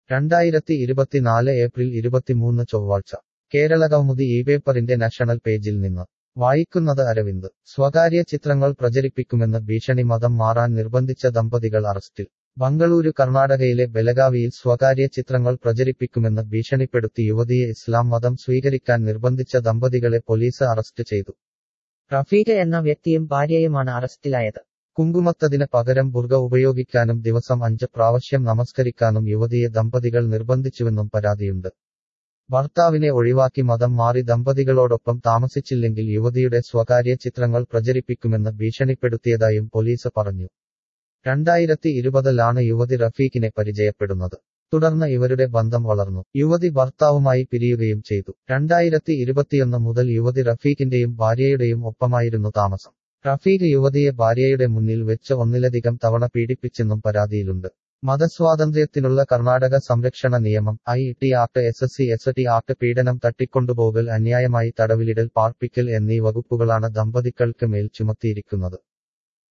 രണ്ടായിരത്തി ഇരുപത്തിനാല് ഏപ്രിൽ ഇരുപത്തിമൂന്ന് ചൊവ്വാഴ്ച കേരള കൗമുദി ഈ പേപ്പറിന്റെ നാഷണൽ പേജിൽ നിന്ന് വായിക്കുന്നത് അരവിന്ദ് സ്വകാര്യ ചിത്രങ്ങൾ പ്രചരിപ്പിക്കുമെന്ന് ഭീഷണി മതം മാറാൻ നിർബന്ധിച്ച ദമ്പതികൾ അറസ്റ്റിൽ ബംഗളൂരു കർണാടകയിലെ ബെലഗാവിയിൽ സ്വകാര്യ ചിത്രങ്ങൾ പ്രചരിപ്പിക്കുമെന്ന് ഭീഷണിപ്പെടുത്തി യുവതിയെ ഇസ്ലാം മതം സ്വീകരിക്കാൻ നിർബന്ധിച്ച ദമ്പതികളെ പോലീസ് അറസ്റ്റ് ചെയ്തു റഫീഖ് എന്ന വ്യക്തിയും ഭാര്യയുമാണ് അറസ്റ്റിലായത് കുങ്കുമത്തതിന് പകരം ബുർഗ ഉപയോഗിക്കാനും ദിവസം അഞ്ച് പ്രാവശ്യം നമസ്കരിക്കാനും യുവതിയെ ദമ്പതികൾ നിർബന്ധിച്ചുവെന്നും പരാതിയുണ്ട് ഭർത്താവിനെ ഒഴിവാക്കി മതം മാറി ദമ്പതികളോടൊപ്പം താമസിച്ചില്ലെങ്കിൽ യുവതിയുടെ സ്വകാര്യ ചിത്രങ്ങൾ പ്രചരിപ്പിക്കുമെന്ന് ഭീഷണിപ്പെടുത്തിയതായും പോലീസ് പറഞ്ഞു രണ്ടായിരത്തി ഇരുപതിലാണ് യുവതി റഫീഖിനെ പരിചയപ്പെടുന്നത് തുടർന്ന് ഇവരുടെ ബന്ധം വളർന്നു യുവതി ഭർത്താവുമായി പിരിയുകയും ചെയ്തു രണ്ടായിരത്തി ഇരുപത്തിയൊന്ന് മുതൽ യുവതി റഫീഖിന്റെയും ഭാര്യയുടെയും ഒപ്പമായിരുന്നു താമസം റഫീഖ് യുവതിയെ ഭാര്യയുടെ മുന്നിൽ വെച്ച് ഒന്നിലധികം തവണ പീഡിപ്പിച്ചെന്നും പരാതിയിലുണ്ട് മതസ്വാതന്ത്ര്യത്തിനുള്ള കർണാടക സംരക്ഷണ നിയമം I T act S S C S T act പീഡനം തട്ടിക്കൊണ്ടുപോകൽ അന്യായമായി തടവിലിടൽ പാർപ്പിക്കൽ എന്നീ വകുപ്പുകളാണ് ദമ്പതികൾക്ക് മേൽ ചുമത്തിയിരിക്കുന്നത്